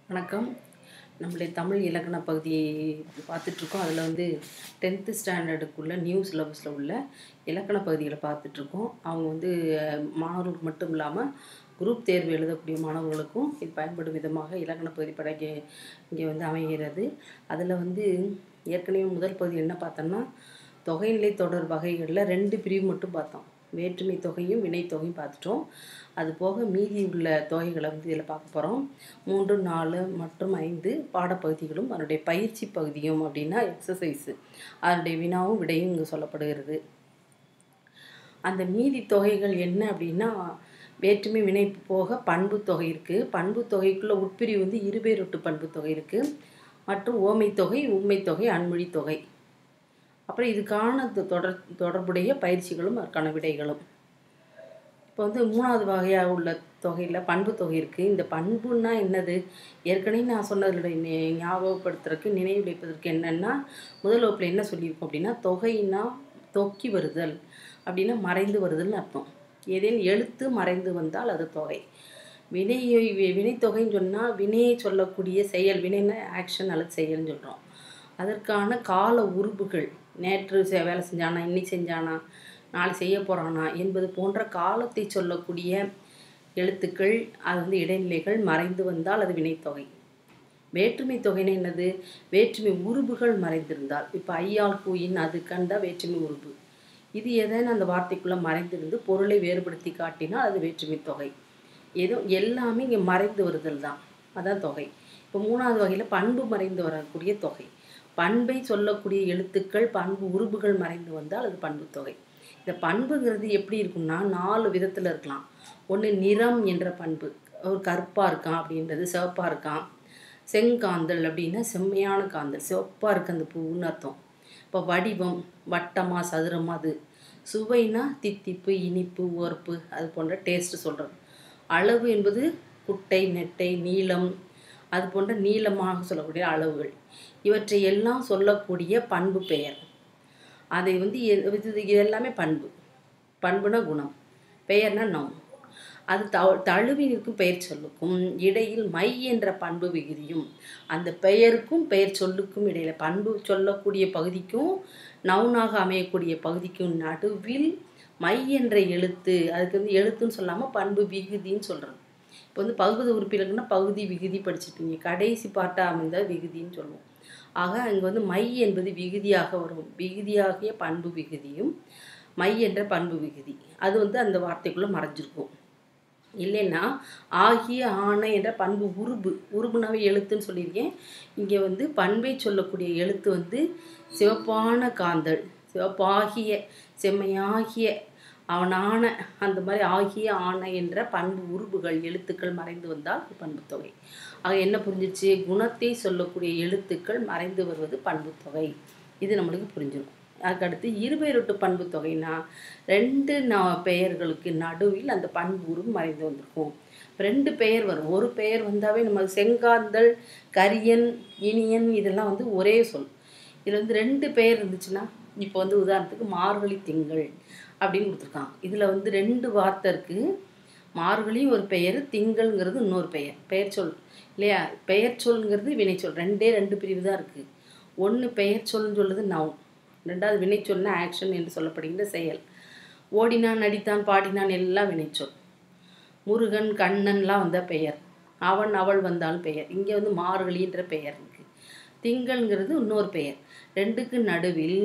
வணக்கம் நம்மளுடைய தமிழ் இலக்கண பகுதியை பார்த்துட்ருக்கோம் அதில் வந்து டென்த்து ஸ்டாண்டர்டுக்குள்ள நியூ சிலபஸில் உள்ள இலக்கண பகுதிகளை பார்த்துட்ருக்கோம் அவங்க வந்து அஹ், மாணவர்களுக்கு மட்டும் இல்லாமல் குரூப் தேர்வு எழுதக்கூடிய மாணவர்களுக்கும் இது பயன்படும் விதமாக இலக்கண பகுதி படைக்க இங்கே வந்து அமைகிறது அதில் வந்து ஏற்கனவே முதல் பகுதி என்ன பார்த்தோம்னா தொகைநிலை தொடர் வகைகளில் ரெண்டு பிரிவு மட்டும் பார்த்தோம் வேற்றுமை தொகையும் வினைத்தொகையும் பார்த்துட்டோம் அது போக மீதி உள்ள தொகைகளை வந்து இதில் பார்க்க போகிறோம் மூன்று நாலு மற்றும் ஐந்து பாடப்பகுதிகளும் அதனுடைய பயிற்சி பகுதியும் அப்படின்னா எக்ஸசைஸு அதனுடைய வினாவும் விடையும் இங்கே சொல்லப்படுகிறது அந்த மீதி தொகைகள் என்ன அப்படின்னா வேற்றுமை வினை போக பண்பு தொகை இருக்குது பண்பு தொகைக்குள்ள உட்பிரிவு வந்து இருபேரொட்டு பண்பு தொகை இருக்குது மற்றும் ஓமை தொகை உண்மை தொகை அன்மொழி தொகை அப்புறம் இதுக்கான தொ- தொடர் தொடர்புடைய பயிற்சிகளும் அதற்கான விடைகளும் இப்போ வந்து மூணாவது வகையாக உள்ள தொகையில் பண்பு தொகை இருக்குது இந்த பண்புன்னா என்னது ஏற்கனவே நான் சொன்னதனுடைய நி- ஞாபகப்படுத்துறதுக்கு நினைவு வைப்பதற்கு என்னென்னா முதல் வகுப்பில் என்ன சொல்லியிருக்கோம் அப்படின்னா தொகைன்னா தொக்கி வருதல் அப்படின்னா மறைந்து வருதல்னு அர்த்தம் ஏதேனும் எழுத்து மறைந்து வந்தால் அது தொகை வினையை வி- வினைத்தொகைன்னு சொன்னால் வினையை சொல்லக்கூடிய செயல் வினைன்னா ஆக்ஷன் அல்லது செயல்னு சொல்கிறோம் அதற்கான கால உருபுகள் நேற்று செ- வேலை செஞ்சானா இன்னைக்கு செஞ்சானா நாளை செய்ய போகிறானா என்பது போன்ற காலத்தை சொல்லக்கூடிய எழுத்துக்கள் அது வந்து இடைநிலைகள் மறைந்து வந்தால் அது வினைத்தொகை வேற்றுமை தொகைன்னு என்னது வேற்றுமை உருபுகள் மறைந்திருந்தால் இப்போ ஐயாள் கூயின் அது கண்டா வேற்றுமை உருபு இது எதனா அந்த வார்த்தைக்குள்ளே மறைந்திருந்து பொருளை வேறுபடுத்தி காட்டினால் அது வேற்றுமை தொகை ஏதோ எல்லாமே இங்கே மறைந்து வருதல் தான் அதான் தொகை இப்போ மூணாவது வகையில் பண்பு மறைந்து வரக்கூடிய தொகை பண்பை சொல்லக்கூடிய எழுத்துக்கள் பண்பு உருபுகள் மறைந்து வந்தால் அது பண்பு தொகை இந்த பண்புங்கிறது எப்படி இருக்கும்னா நாலு விதத்தில் இருக்கலாம் ஒன்று நிறம் என்ற பண்பு ஒரு கருப்பாக இருக்கான் அப்படின்றது சிவப்பாக இருக்கான் செங்காந்தல் அப்படின்னா செம்மையான காந்தல் சிவப்பாக இருக்கு அந்த பூவுன்னு அர்த்தம் இப்போ வடிவம் வட்டமா சதுரமா அது சுவைனா தித்திப்பு இனிப்பு உவர்ப்பு அது போன்ற டேஸ்ட் சொல்கிறது அளவு என்பது குட்டை நெட்டை நீளம் அது போன்ற நீளமாக சொல்லக்கூடிய அளவுகள் இவற்றை எல்லாம் சொல்லக்கூடிய பண்பு பெயர் அதை வந்து எ- இது இது எல்லாமே பண்பு பண்புனா குணம் பெயர்னா நவுன் அது த தழுவி நிற்கும் பெயர் சொல்லுக்கும் இடையில் மை என்ற பண்பு விகுதியும் அந்த பெயருக்கும் பெயர் சொல்லுக்கும் இடையில பண்பு சொல்லக்கூடிய பகுதிக்கும் நவுனாக அமையக்கூடிய பகுதிக்கும் நடுவில் மை என்ற எழுத்து அதுக்கு வந்து எழுத்துன்னு சொல்லாமல் பண்பு விகுதின்னு சொல்கிறது இப்போ வந்து பகுதி உறுப்பினர்னா பகுதி விகுதி படிச்சிருப்பீங்க கடைசி பாட்டாக அமைந்த விகுதின்னு சொல்லுவோம் ஆக அங்கே வந்து மை என்பது விகுதியாக வரும் விகுதியாகிய பண்பு விகுதியும் மை என்ற பண்பு விகுதி அது வந்து அந்த வார்த்தைக்குள்ளே மறைஞ்சிருக்கும் இல்லைன்னா ஆகிய ஆணை என்ற பண்பு உருபு உருபுனாவே எழுத்துன்னு சொல்லியிருக்கேன் இங்கே வந்து பண்பை சொல்லக்கூடிய எழுத்து வந்து சிவப்பான காந்தல் சிவப்பாகிய செம்மையாகிய அவனான அந்த மாதிரி ஆகிய ஆணை என்ற பண்பு உருபுகள் எழுத்துக்கள் மறைந்து வந்தால் அது பண்புத் தொகை ஆக என்ன புரிஞ்சிச்சு குணத்தை சொல்லக்கூடிய எழுத்துக்கள் மறைந்து வருவது பண்புத் தொகை இது நம்மளுக்கு புரிஞ்சிடும் அதுக்கடுத்து இருபெயரொட்டு பண்பு தொகைனா ரெண்டு ந பெயர்களுக்கு நடுவில் அந்த பண்பு உருவு மறைந்து வந்திருக்கும் ரெண்டு பெயர் வரும் ஒரு பெயர் வந்தாவே நம்ம செங்காந்தல் கரியன் இனியன் இதெல்லாம் வந்து ஒரே சொல் இதில் வந்து ரெண்டு பெயர் இருந்துச்சுன்னா இப்போ வந்து உதாரணத்துக்கு மார்கழி திங்கள் அப்படின்னு கொடுத்துருக்காங்க இதில் வந்து ரெண்டு வார்த்தை இருக்குது மார்கழியும் ஒரு பெயர் திங்கள்ங்கிறது இன்னொரு பெயர் பெயர் சொல் இல்லையா பெயர் சொல்ங்கிறது வினைச்சொல் ரெண்டே ரெண்டு பிரிவு தான் இருக்குது ஒன்று பெயர் சொல்னு சொல்லுது நவுன் ரெண்டாவது வினைச்சொல்னா ஆக்ஷன் என்று சொல்லப்படுகின்ற செயல் ஓடினான் நடித்தான் பாடினான் எல்லாம் வினைச்சொல் முருகன் கண்ணன்லாம் வந்த பெயர் அவன் அவள் வந்தாலும் பெயர் இங்கே வந்து மார்கழின்ற பெயர் இருக்குது திங்கள்ங்கிறது இன்னொரு பெயர் ரெண்டுக்கு நடுவில்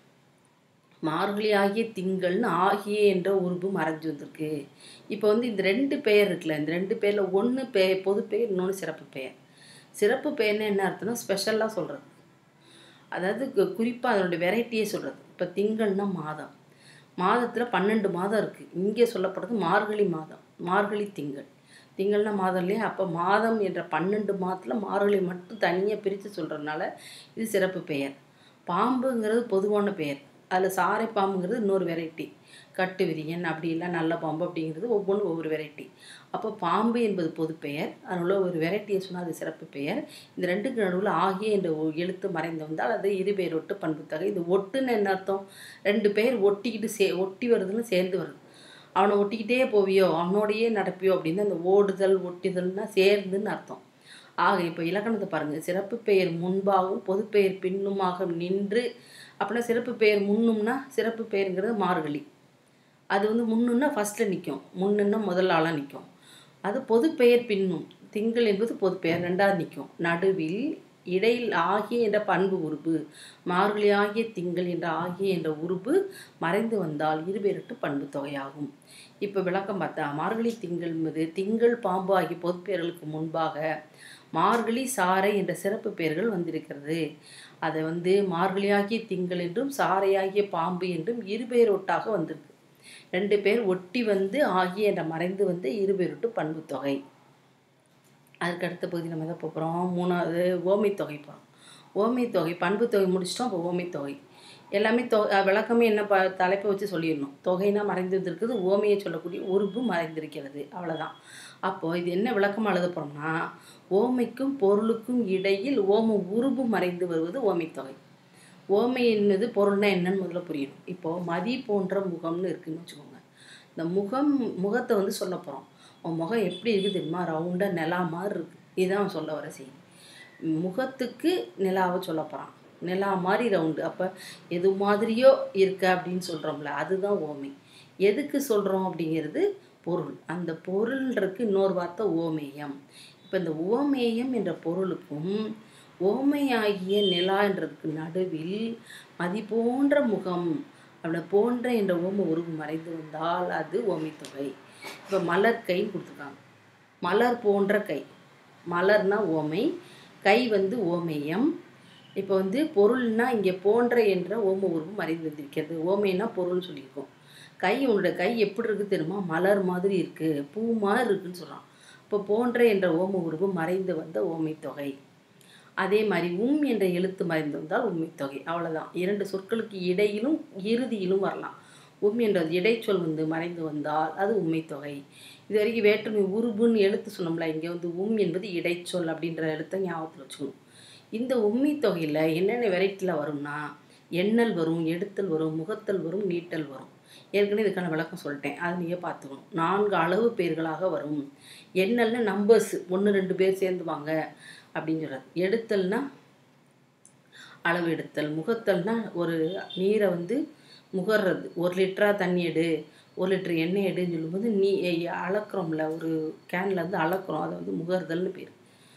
மார்கழி ஆகிய திங்கள்னு ஆகிய என்ற உருபு மறைஞ்சு வந்திருக்கு இப்போ வந்து இந்த ரெண்டு பெயர் இருக்குல்ல இந்த ரெண்டு பேரில் ஒன்று பெ பொது பெயர் இன்னொன்று சிறப்பு பெயர் சிறப்பு பெயர்னா என்ன அர்த்தம்னா ஸ்பெஷலாக சொல்கிறது அதாவது குறிப்பாக அதனுடைய வெரைட்டியே சொல்கிறது இப்போ திங்கள்னா மாதம் மாதத்தில் பன்னெண்டு மாதம் இருக்குது இங்கே சொல்லப்படுறது மார்கழி மாதம் மார்கழி திங்கள் திங்கள்னா மாதம் இல்லையா அப்போ மாதம் என்ற பன்னெண்டு மாதத்தில் மார்கழி மட்டும் தனியாக பிரித்து சொல்கிறதுனால இது சிறப்பு பெயர் பாம்புங்கிறது பொதுவான பெயர் அதில் சாரை பாம்புங்கிறது இன்னொரு வெரைட்டி கட்டு விரியன் அப்படி இல்லை நல்ல பாம்பு அப்படிங்கிறது ஒவ்வொன்றும் ஒவ்வொரு வெரைட்டி அப்போ பாம்பு என்பது பொது பெயர் அதில் உள்ள ஒரு வெரைட்டியை சொன்னால் அது சிறப்பு பெயர் இந்த ரெண்டுக்கு நடுவில் ஆகிய என்ற ஒரு எழுத்து மறைந்து வந்தால் அது இரு பெயர் ஒட்டு பண்புத்தகை இது ஒட்டுன்னு என்ன அர்த்தம் ரெண்டு பேர் ஒட்டிக்கிட்டு சே ஒட்டி வருதுன்னு சேர்ந்து வருது அவனை ஒட்டிக்கிட்டே போவியோ அவனோடையே நடப்பியோ அப்படின்னு அந்த ஓடுதல் ஒட்டிதல்னா சேர்ந்துன்னு அர்த்தம் ஆக இப்போ இலக்கணத்தை பாருங்கள் சிறப்பு பெயர் முன்பாகவும் பொதுப்பெயர் பின்னுமாக நின்று அப்படின்னா சிறப்பு பெயர் முன்னும்னா சிறப்பு பெயருங்கிறது மார்கழி அது வந்து முன்னுன்னா ஃபஸ்ட்டில் நிற்கும் முன்னுன்னா முதல் ஆளாக நிற்கும் அது பொதுப்பெயர் பின்னும் திங்கள் என்பது பொதுப்பெயர் ரெண்டாவது நிற்கும் நடுவில் இடையில் ஆகிய என்ற பண்பு உறுப்பு மார்கழி ஆகிய திங்கள் என்ற ஆகிய என்ற உறுப்பு மறைந்து வந்தால் இருபெருட்டு பண்பு தொகையாகும் இப்போ விளக்கம் பார்த்தா மார்கழி திங்கள் என்பது திங்கள் பாம்பு ஆகிய பொதுப்பெயர்களுக்கு முன்பாக மார்கழி சாறை என்ற சிறப்பு பெயர்கள் வந்திருக்கிறது அதை வந்து மார்கழியாகிய திங்கள் என்றும் சாறையாகிய பாம்பு என்றும் இருபெயர் ஒட்டாக வந்திருக்கு ரெண்டு பேர் ஒட்டி வந்து ஆகிய என்ற மறைந்து வந்து இருபெருட்டு பண்பு தொகை அதுக்கு அடுத்த பகுதி நம்ம எதை போகிறோம் மூணாவது ஓமை தொகை போகிறோம் ஓமை தொகை பண்பு தொகை முடிச்சிட்டோம் அப்போ ஓமை தொகை எல்லாமே தொ அஹ் விளக்கமே என்ன ப தலைப்பை வச்சு சொல்லிடணும் தொகைனா மறைந்திருக்கிறது ஓமையை சொல்லக்கூடிய உருபு மறைந்திருக்கிறது அவ்வளோதான் அப்போது இது என்ன விளக்கம் எழுத போகிறோம்னா ஓமைக்கும் பொருளுக்கும் இடையில் ஓம உருபு மறைந்து வருவது ஓமை தொகை ஓமை என்னது பொருள்னா என்னன்னு முதல்ல புரியணும் இப்போது மதி போன்ற முகம்னு இருக்குன்னு வச்சுக்கோங்க இந்த முகம் முகத்தை வந்து சொல்ல போகிறோம் உன் முகம் எப்படி இருக்குது தெரியுமா ரவுண்டாக நிலா மாதிரி இருக்குது இதுதான் அவன் சொல்ல வர செய்தி முகத்துக்கு நிலாவை சொல்ல போகிறான் நிலா மாதிரி ரவுண்டு அப்போ எது மாதிரியோ இருக்க அப்படின்னு சொல்கிறோம்ல அதுதான் ஓமை எதுக்கு சொல்கிறோம் அப்படிங்கிறது பொருள் அந்த பொருள்ன்றதுக்கு இன்னொரு வார்த்தை ஓமேயம் இப்போ இந்த ஓமேயம் என்ற பொருளுக்கும் ஓமையாகிய நிலான்றதுக்கு நடுவில் மதி போன்ற முகம் அப்படி போன்ற என்ற ஓம உருவு மறைந்து வந்தால் அது ஓமை தொகை இப்போ மலர் கைன்னு கொடுத்துருக்காங்க மலர் போன்ற கை மலர்னா ஓமை கை வந்து ஓமேயம் இப்போ வந்து பொருள்னா இங்கே போன்ற என்ற ஓம உருவு மறைந்து வந்திருக்கிறது ஓமைனா பொருள்னு சொல்லியிருக்கோம் கை உன்னோட கை எப்படி இருக்குது தெரியுமா மலர் மாதிரி இருக்குது பூ மாதிரி இருக்குன்னு சொல்கிறான் இப்போ போன்ற என்ற ஓம உருவு மறைந்து வந்த ஓமை தொகை அதே மாதிரி உம் என்ற எழுத்து மறைந்து வந்தால் உண்மை தொகை அவ்வளோதான் இரண்டு சொற்களுக்கு இடையிலும் இறுதியிலும் வரலாம் உம் என்ற இடைச்சொல் வந்து மறைந்து வந்தால் அது உண்மை தொகை இது வரைக்கும் வேற்றுமை உருபுன்னு எழுத்து சொன்னோம்ல இங்கே வந்து உம் என்பது இடைச்சொல் அப்படின்ற எழுத்தை ஞாபகத்தில் வச்சுக்கணும் இந்த உண்மை தொகையில் என்னென்ன வெரைட்டியில் வரும்னா எண்ணல் வரும் எடுத்தல் வரும் முகத்தல் வரும் நீட்டல் வரும் ஏற்கனவே இதுக்கான விளக்கம் சொல்லிட்டேன் அதை நீங்கள் பார்த்துக்கணும் நான்கு அளவு பெயர்களாக வரும் எண்ணல்னா நம்பர்ஸ் ஒன்று ரெண்டு பேர் சேர்ந்துவாங்க அப்படின்னு சொல்கிறது எடுத்தல்னா அளவு எடுத்தல் முகத்தல்னா ஒரு நீரை வந்து முகர்றது ஒரு லிட்டரா தண்ணி எடு ஒரு லிட்டர் எண்ணெய் எடுன்னு சொல்லும்போது நீ அளக்குறோம்ல ஒரு கேனில் வந்து அளக்குறோம் அதை வந்து முகர்தல்னு பேர்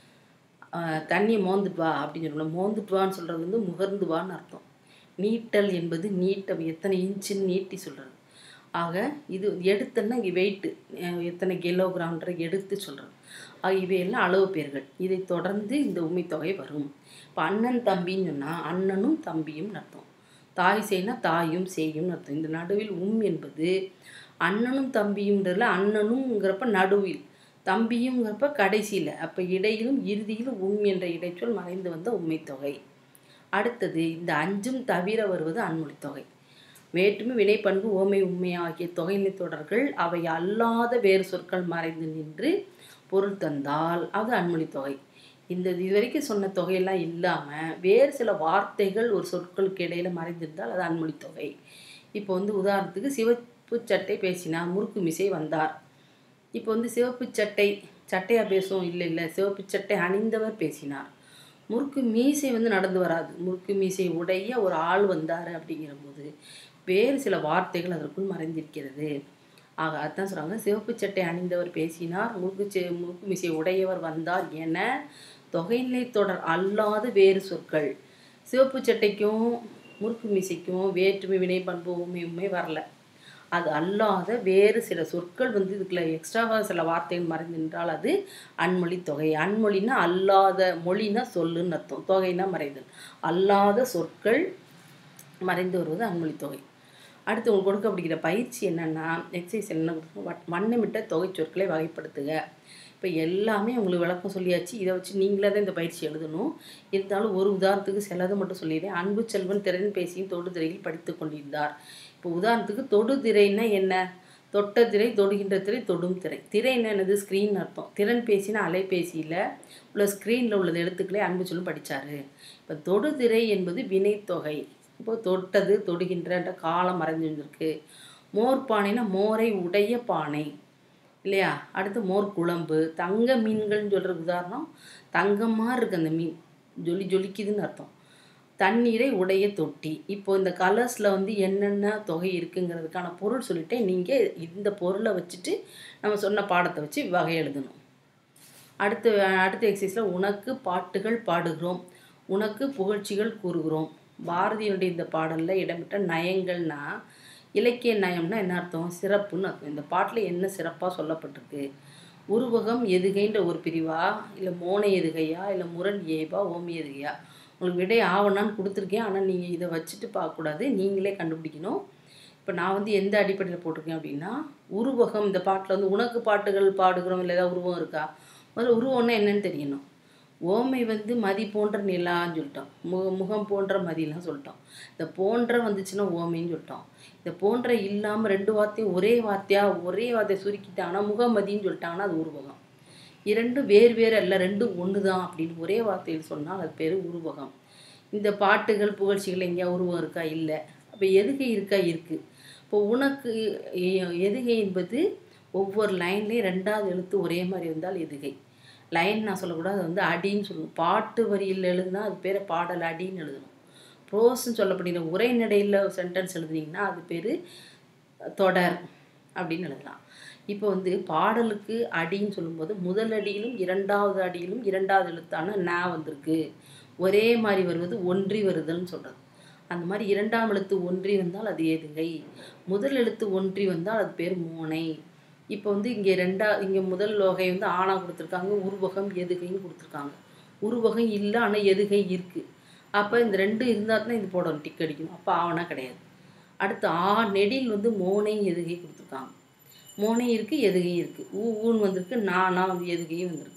தண்ணியை மோந்துட்டு வா அப்படின்னு சொல்லணும் மோந்துட்டு வான்னு சொல்கிறது வந்து முகர்ந்து வான்னு அர்த்தம் நீட்டல் என்பது நீட்டம் எத்தனை இன்ச்சுன்னு நீட்டி சொல்கிறது ஆக இது எடுத்தல்னா இங்கே வெயிட்டு எத்தனை கிலோகிராம்ன்ற எடுத்து சொல்கிறது ஆக இவையெல்லாம் அளவு பேர்கள் இதை தொடர்ந்து இந்த உண்மை தொகை வரும் இப்போ அண்ணன் தம்பின்னு சொன்னால் அண்ணனும் தம்பியும் அர்த்தம் தாய் செய்னா தாயும் செய்யும் அர்த்தம் இந்த நடுவில் உம் என்பது அண்ணனும் தம்பியும்ன்றதுல அண்ணனும்ங்கிறப்ப நடுவில் தம்பியுங்கிறப்ப கடைசியில் அப்போ இடையிலும் இறுதியிலும் உம் என்ற இடைச்சொல் மறைந்து வந்த உண்மை தொகை அடுத்தது இந்த அஞ்சும் தவிர வருவது அன்மொழி தொகை வேற்றுமை வினைப்பண்பு ஓமை உண்மை ஆகிய தொகைநிலை தொடர்கள் அவை அல்லாத வேறு சொற்கள் மறைந்து நின்று பொருள் தந்தால் அது அன்மொழி தொகை இந்த இது வரைக்கும் சொன்ன தொகையெல்லாம் இல்லாமல் வேறு சில வார்த்தைகள் ஒரு சொற்களுக்கு இடையில மறைந்திருந்தால் அது அன்மொழி தொகை இப்போ வந்து உதாரணத்துக்கு சிவப்பு சட்டை பேசினார் முறுக்கு மிசை வந்தார் இப்போ வந்து சிவப்பு சட்டை சட்டையாக பேசும் இல்லை இல்லை சிவப்பு சட்டை அணிந்தவர் பேசினார் முறுக்கு மீசை வந்து நடந்து வராது முறுக்கு மீசை உடைய ஒரு ஆள் வந்தார் அப்படிங்கிற போது வேறு சில வார்த்தைகள் அதற்குள் மறைந்திருக்கிறது ஆக அதான் சொல்கிறாங்க சிவப்பு சட்டை அணிந்தவர் பேசினார் முறுக்கு செ முறுக்கு மீசை உடையவர் வந்தார் என தொகைநிலை தொடர் அல்லாத வேறு சொற்கள் சிவப்பு சட்டைக்கும் முறுக்கு மீசைக்கும் வேற்றுமை வினை பண்பு உண்மை உண்மை வரல அது அல்லாத வேறு சில சொற்கள் வந்து இதுக்குள்ள எக்ஸ்ட்ராவாக சில வார்த்தைகள் மறைந்து நின்றால் அது அன்மொழி தொகை அன்மொழின்னா அல்லாத மொழினா சொல்லுன்னு அர்த்தம் தொகைனா மறைதல் அல்லாத சொற்கள் மறைந்து வருவது அன்மொழி தொகை அடுத்து உங்களுக்கு கொடுக்கப்படுகிற பயிற்சி என்னென்னா எக்ஸசைஸ் என்ன வண்ணமிட்ட தொகை சொற்களை வகைப்படுத்துக இப்போ எல்லாமே உங்களுக்கு விளக்கம் சொல்லியாச்சு இதை வச்சு நீங்களே தான் இந்த பயிற்சி எழுதணும் இருந்தாலும் ஒரு உதாரணத்துக்கு சிலது மட்டும் சொல்லிடுறேன் அன்பு செல்வன் திறன் பேசியும் தொடுதிரையில் படித்து கொண்டிருந்தார் இப்போ உதாரணத்துக்கு தொடுதிரைன்னா என்ன தொட்ட திரை தொடுகின்ற திரை தொடும் திரை திரைன்னா என்னது ஸ்க்ரீன் அர்த்தம் திறன் பேசினா அலைபேசியில் உள்ள ஸ்க்ரீனில் உள்ளது எழுத்துக்களே அன்பு சொல்லும் படித்தார் இப்போ தொடுதிரை என்பது வினைத்தொகை இப்போ தொட்டது தொடுகின்றன்ற காலம் மறைஞ்சிருக்கு மோர் பானைனா மோரை உடைய பானை இல்லையா அடுத்து மோர் குழம்பு தங்க மீன்கள்னு சொல்கிற உதாரணம் தங்கமாக இருக்குது அந்த மீன் ஜொலி ஜொலிக்குதுன்னு அர்த்தம் தண்ணீரை உடைய தொட்டி இப்போ இந்த கலர்ஸில் வந்து என்னென்ன தொகை இருக்குங்கிறதுக்கான பொருள் சொல்லிட்டேன் நீங்கள் இந்த பொருளை வச்சுட்டு நம்ம சொன்ன பாடத்தை வச்சு வகை எழுதணும் அடுத்து அடுத்த எக்ஸசைஸில் உனக்கு பாட்டுகள் பாடுகிறோம் உனக்கு புகழ்ச்சிகள் கூறுகிறோம் பாரதியினுடைய இந்த பாடலில் இடம்பெற்ற நயங்கள்னா இலக்கிய நயம்னா என்ன அர்த்தம் சிறப்புன்னு அர்த்தம் இந்த பாட்டில் என்ன சிறப்பாக சொல்லப்பட்டிருக்கு உருவகம் எதுகைன்ற ஒரு பிரிவா இல்லை மோனை எதுகையா இல்லை முரண் ஏபா ஓமி எதுகையா உங்களுக்கு விடை ஆவணான்னு கொடுத்துருக்கேன் ஆனால் நீங்கள் இதை வச்சுட்டு பார்க்கக்கூடாது நீங்களே கண்டுபிடிக்கணும் இப்போ நான் வந்து எந்த அடிப்படையில் போட்டிருக்கேன் அப்படின்னா உருவகம் இந்த பாட்டில் வந்து உனக்கு பாட்டுகள் பாடுகிறோம் இல்லை ஏதாவது உருவம் இருக்கா முதல்ல உருவம்னா என்னன்னு தெரியணும் ஓமை வந்து மதி போன்ற நிலான்னு சொல்லிட்டோம் முக முகம் போன்ற மதிலாம் சொல்லிட்டோம் இந்த போன்ற வந்துச்சுன்னா ஓமைன்னு சொல்லிட்டோம் இந்த போன்ற இல்லாமல் ரெண்டு வார்த்தையும் ஒரே வார்த்தையாக ஒரே வார்த்தையை சுருக்கிட்டாங்கன்னா முகமதின்னு சொல்லிட்டாங்கன்னா அது உருவகம் இரண்டும் வேறு வேறு அல்ல ரெண்டும் ஒன்று தான் அப்படின்னு ஒரே வார்த்தையில் சொன்னால் அது பேர் உருவகம் இந்த பாட்டுகள் புகழ்ச்சிகள் எங்கேயா உருவம் இருக்கா இல்லை அப்போ எதுகை இருக்கா இருக்குது இப்போ உனக்கு எ- எதுகை என்பது ஒவ்வொரு லைன்லேயும் ரெண்டாவது எழுத்து ஒரே மாதிரி இருந்தால் எதுகை லைன் நான் சொல்லக்கூடாது அது வந்து அடின்னு சொல்லணும் பாட்டு வரியில் எழுதுனா அது பேர் பாடல் அடின்னு எழுதணும் ப்ரோஸ்ன்னு சொல்லப்படுகிற உரைநடையில் சென்டென்ஸ் எழுதுனீங்கன்னா அது பேர் தொடர் அப்படின்னு எழுதலாம் இப்போ வந்து பாடலுக்கு அடின்னு சொல்லும்போது முதல் அடியிலும் இரண்டாவது அடியிலும் இரண்டாவது எழுத்தான ந வந்திருக்கு ஒரே மாதிரி வருவது ஒன்றி வருதல்னு சொல்கிறது அந்த மாதிரி இரண்டாம் எழுத்து ஒன்றி வந்தால் அது எதுகை முதல் எழுத்து ஒன்றி வந்தால் அது பேர் மோனை இப்போ வந்து இங்கே ரெண்டா இங்கே முதல் வகை வந்து ஆணா கொடுத்துருக்காங்க உருவகம் எதுகைன்னு கொடுத்துருக்காங்க உருவகம் இல்லை ஆனால் எதுகை இருக்குது அப்போ இந்த ரெண்டு இருந்தால் தான் இது போடணும் டிக் அடிக்கணும் அப்போ ஆவனா கிடையாது அடுத்து ஆ நெடில் வந்து மோனை எதுகை கொடுத்துருக்காங்க மோனை இருக்குது எதுகை இருக்குது ஊ ஊன்னு வந்திருக்கு நானா வந்து எதுகையும் வந்திருக்கு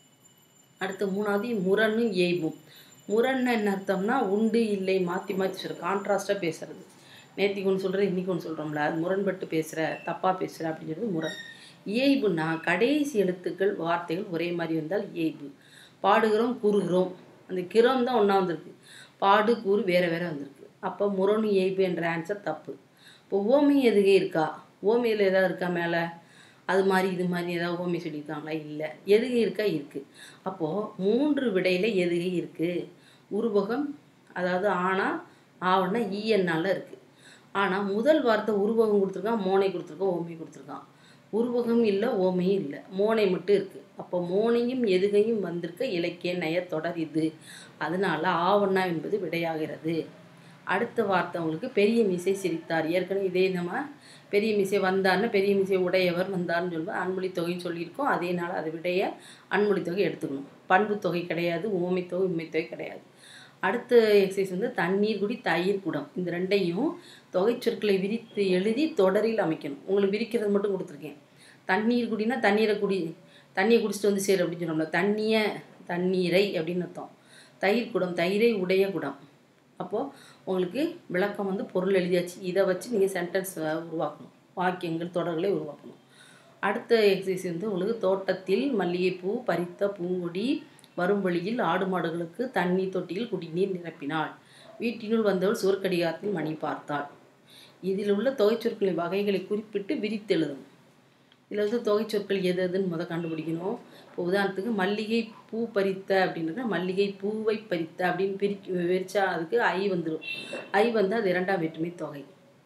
அடுத்து மூணாவது முரணும் ஏய்பும் முரண்னா என்ன அர்த்தம்னா உண்டு இல்லை மாற்றி மாற்றி சொல்கிற கான்ட்ராஸ்டாக பேசுறது நேத்திக்கு ஒன்று சொல்கிற இன்றைக்கி ஒன்று சொல்கிறோம்ல அது முரண்பட்டு பேசுகிற தப்பாக பேசுகிற அப்படிங்கிறது முரண் இயைபுனா கடைசி எழுத்துக்கள் வார்த்தைகள் ஒரே மாதிரி வந்தால் இயைபு பாடுகிறோம் கூறுகிறோம் அந்த கிரம் தான் ஒன்றா வந்திருக்கு பாடு கூறு வேறு வேறு வந்திருக்கு அப்போ முரணு இயைபு என்ற ஆன்சர் தப்பு இப்போ ஓமை எதுகை இருக்கா ஓமையில் ஏதாவது இருக்கா மேலே அது மாதிரி இது மாதிரி ஏதாவது ஓமை சொல்லியிருக்காங்களா இல்லை எதுகை இருக்கா இருக்குது அப்போது மூன்று விடையில் எதுகை இருக்குது உருவகம் அதாவது ஆனா ஆவணா ஈஎன்னால் இருக்குது ஆனால் முதல் வார்த்தை உருவகம் கொடுத்துருக்கான் மோனை கொடுத்துருக்கான் ஓமை கொடுத்துருக்கான் உருவகம் இல்லை ஓமையும் இல்லை மோனை மட்டும் இருக்குது அப்போ மோனையும் எதுகையும் வந்திருக்க இலக்கிய நய தொடர் இது அதனால ஆவண்ணா என்பது விடையாகிறது அடுத்த வார்த்தை உங்களுக்கு பெரிய மீசை சிரித்தார் ஏற்கனவே இதே நம்ம பெரிய மீசை வந்தார்னு பெரிய மீசை உடையவர் வந்தார்னு சொல்லுவோம் அன்மொழி தொகைன்னு சொல்லியிருக்கோம் அதேனால அதை விடைய அன்மொழி தொகை எடுத்துக்கணும் பண்பு தொகை கிடையாது ஊமை தொகை உண்மை தொகை கிடையாது அடுத்த எக்ஸசைஸ் வந்து தண்ணீர் குடி தயிர் குடம் இந்த ரெண்டையும் தொகை சொற்களை விரித்து எழுதி தொடரில் அமைக்கணும் உங்களுக்கு விரிக்கிறது மட்டும் கொடுத்துருக்கேன் தண்ணீர் குடினா தண்ணீரை குடி தண்ணியை குடிச்சிட்டு வந்து சேரு அப்படின்னு சொன்னோம்ல தண்ணியை தண்ணீரை அப்படின்னு அர்த்தம் தயிர் குடம் தயிரை உடைய குடம் அப்போது உங்களுக்கு விளக்கம் வந்து பொருள் எழுதியாச்சு இதை வச்சு நீங்கள் சென்டென்ஸ் உருவாக்கணும் வாக்கியங்கள் தொடர்களை உருவாக்கணும் அடுத்த எக்ஸசைஸ் வந்து உங்களுக்கு தோட்டத்தில் மல்லிகைப்பூ பறித்த பூங்கொடி வரும் வழியில் ஆடு மாடுகளுக்கு தண்ணி தொட்டியில் குடிநீர் நிரப்பினாள் வீட்டினுள் வந்தவள் சுவர்க்கடிகாரத்தில் மணி பார்த்தாள் இதில் உள்ள தொகைச்சொற்களின் வகைகளை குறிப்பிட்டு விரித்து எழுதணும் இதில் வந்து தொகைச்சொற்கள் எது எதுன்னு முத கண்டுபிடிக்கணும் இப்போ உதாரணத்துக்கு மல்லிகை பூ பறித்த அப்படின்றது மல்லிகை பூவை பறித்த அப்படின்னு பிரிக்க விரிச்சா அதுக்கு ஐ வந்துடும் ஐ வந்து அது இரண்டாம் வேற்றுமை தொகை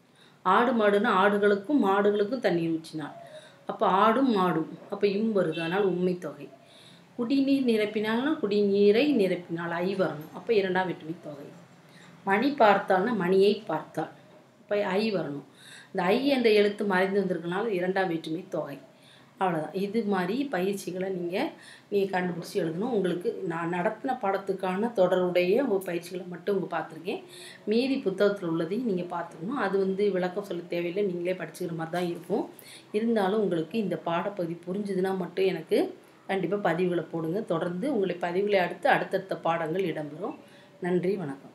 ஆடு மாடுன்னா ஆடுகளுக்கும் மாடுகளுக்கும் தண்ணீர் ஊற்றினாள் அப்போ ஆடும் மாடும் அப்போ இம் வருது அதனால் உண்மை தொகை குடிநீர் நிரப்பினால்னா குடிநீரை நிரப்பினாள் ஐ வரணும் அப்போ இரண்டாம் வேற்றுமை தொகை மணி பார்த்தால்னா மணியை பார்த்தாள் அப்போ ஐ வரணும் இந்த ஐ என்ற எழுத்து மறைந்து வந்திருக்கனால இரண்டாம் வேற்றுமை தொகை அவ்வளோதான் இது மாதிரி பயிற்சிகளை நீங்கள் நீங்கள் கண்டுபிடிச்சி எழுதணும் உங்களுக்கு நான் நடத்தின பாடத்துக்கான தொடருடைய ஒரு பயிற்சிகளை மட்டும் உங்கள் பார்த்துருக்கேன் மீதி புத்தகத்தில் உள்ளதையும் நீங்கள் பார்த்துக்கணும் அது வந்து விளக்கம் சொல்ல தேவையில்லை நீங்களே படிச்சுக்கிற மாதிரி தான் இருக்கும் இருந்தாலும் உங்களுக்கு இந்த பாடப்பகுதி புரிஞ்சுதுன்னா மட்டும் எனக்கு கண்டிப்பாக பதிவுகளை போடுங்க தொடர்ந்து உங்களை பதிவுகளை அடுத்து அடுத்தடுத்த பாடங்கள் இடம்பெறும் நன்றி வணக்கம்